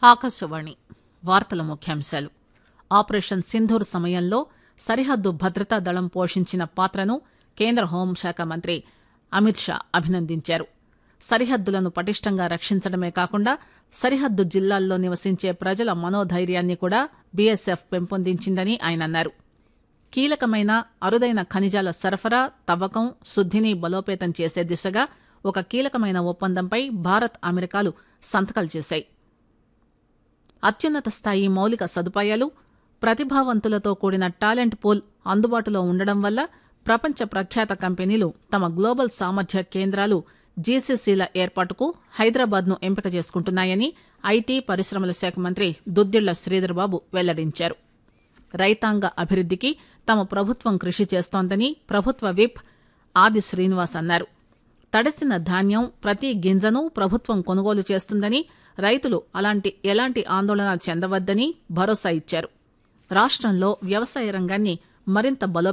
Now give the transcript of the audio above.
ఆకాశవాణి వార్తల ముఖ్యాంశాలు ఆపరేషన్ సింధూర్ సమయంలో సరిహద్దు భద్రతా దళం పోషించిన పాత్రను కేంద్ర హోంశాఖ మంత్రి అమిత్ షా అభినందించారు సరిహద్దులను పటిష్టంగా రక్షించడమే కాకుండా సరిహద్దు జిల్లాల్లో నివసించే ప్రజల మనోధైర్యాన్ని కూడా బీఎస్ఎఫ్ పెంపొందించిందని ఆయన అన్నారు కీలకమైన అరుదైన ఖనిజాల సరఫరా తవ్వకం శుద్దిని బలోపేతం చేసే దిశగా ఒక కీలకమైన ఒప్పందంపై భారత్ అమెరికాలు సంతకాలు చేశాయి అత్యున్నత స్థాయి మౌలిక సదుపాయాలు ప్రతిభావంతులతో కూడిన టాలెంట్ పూల్ అందుబాటులో ఉండడం వల్ల ప్రపంచ ప్రఖ్యాత కంపెనీలు తమ గ్లోబల్ సామర్థ్య కేంద్రాలు జీసీసీల ఏర్పాటుకు హైదరాబాద్ ను ఎంపిక చేసుకుంటున్నాయని ఐటీ పరిశ్రమల శాఖ మంత్రి దుద్దిళ్ల శ్రీధర్బాబు వెల్లడించారు రైతాంగ అభివృద్దికి తమ ప్రభుత్వం కృషి చేస్తోందని ప్రభుత్వ విప్ ఆది శ్రీనివాస్ అన్నారు తడిసిన ధాన్యం ప్రతి గింజను ప్రభుత్వం కొనుగోలు చేస్తుందని రైతులు అలాంటి ఎలాంటి ఆందోళన చెందవద్దని భరోసా ఇచ్చారు రాష్టంలో వ్యవసాయ రంగాన్ని మరింత బలో